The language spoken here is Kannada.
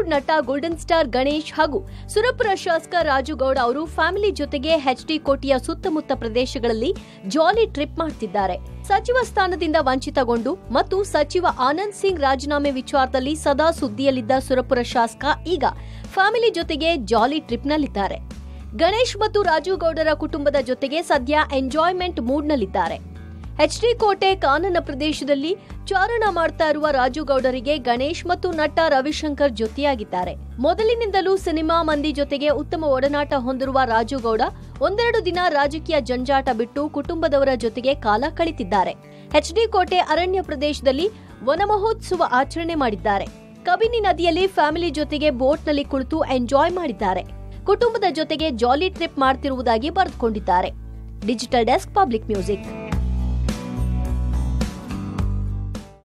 ಬಾಲಿವುಡ್ ನಟ ಗೋಲ್ಡನ್ ಸ್ಟಾರ್ ಗಣೇಶ್ ಹಾಗೂ ಸುರಪುರ ಶಾಸಕ ರಾಜುಗೌಡ ಅವರು ಫ್ಯಾಮಿಲಿ ಜೊತೆಗೆ ಎಚ್ಡಿ ಕೋಟೆಯ ಸುತ್ತಮುತ್ತ ಪ್ರದೇಶಗಳಲ್ಲಿ ಜಾಲಿ ಟ್ರಿಪ್ ಮಾಡ್ತಿದ್ದಾರೆ ಸಚಿವ ಸ್ಥಾನದಿಂದ ವಂಚಿತಗೊಂಡು ಮತ್ತು ಸಚಿವ ಆನಂದ್ ಸಿಂಗ್ ರಾಜೀನಾಮೆ ವಿಚಾರದಲ್ಲಿ ಸದಾ ಸುದ್ದಿಯಲ್ಲಿದ್ದ ಸುರಪುರ ಶಾಸಕ ಈಗ ಫ್ಯಾಮಿಲಿ ಜೊತೆಗೆ ಜಾಲಿ ಟ್ರಿಪ್ನಲ್ಲಿದ್ದಾರೆ ಗಣೇಶ್ ಮತ್ತು ರಾಜು ಗೌಡರ ಕುಟುಂಬದ ಜೊತೆಗೆ ಸದ್ಯ ಎಂಜಾಯ್ಮೆಂಟ್ ಮೂಡ್ನಲ್ಲಿದ್ದಾರೆ ಎಚ್ಡಿ ಕೋಟೆ ಕಾನನ ಪ್ರದೇಶದಲ್ಲಿ ಚಾರಣ ಮಾಡ್ತಾ ಇರುವ ರಾಜು ಗೌಡರಿಗೆ ಗಣೇಶ್ ಮತ್ತು ನಟ ರವಿಶಂಕರ್ ಜೊತೆಯಾಗಿದ್ದಾರೆ ಮೊದಲಿನಿಂದಲೂ ಸಿನಿಮಾ ಮಂದಿ ಜೊತೆಗೆ ಉತ್ತಮ ಒಡನಾಟ ಹೊಂದಿರುವ ರಾಜು ಗೌಡ ಒಂದೆರಡು ದಿನ ರಾಜಕೀಯ ಜಂಜಾಟ ಬಿಟ್ಟು ಕುಟುಂಬದವರ ಜೊತೆಗೆ ಕಾಲ ಕಳಿತಿದ್ದಾರೆ ಎಚ್ಡಿ ಕೋಟೆ ಅರಣ್ಯ ಪ್ರದೇಶದಲ್ಲಿ ವನ ಮಹೋತ್ಸವ ಆಚರಣೆ ಮಾಡಿದ್ದಾರೆ ಕಬಿನಿ ನದಿಯಲ್ಲಿ ಫ್ಯಾಮಿಲಿ ಜೊತೆಗೆ ಬೋಟ್ನಲ್ಲಿ ಕುಳಿತು ಎಂಜಾಯ್ ಮಾಡಿದ್ದಾರೆ ಕುಟುಂಬದ ಜೊತೆಗೆ ಜಾಲಿ ಟ್ರಿಪ್ ಮಾಡ್ತಿರುವುದಾಗಿ ಬರೆದುಕೊಂಡಿದ್ದಾರೆ ಡಿಜಿಟಲ್ ಡೆಸ್ಕ್ ಪಬ್ಲಿಕ್ ಮ್ಯೂಸಿಕ್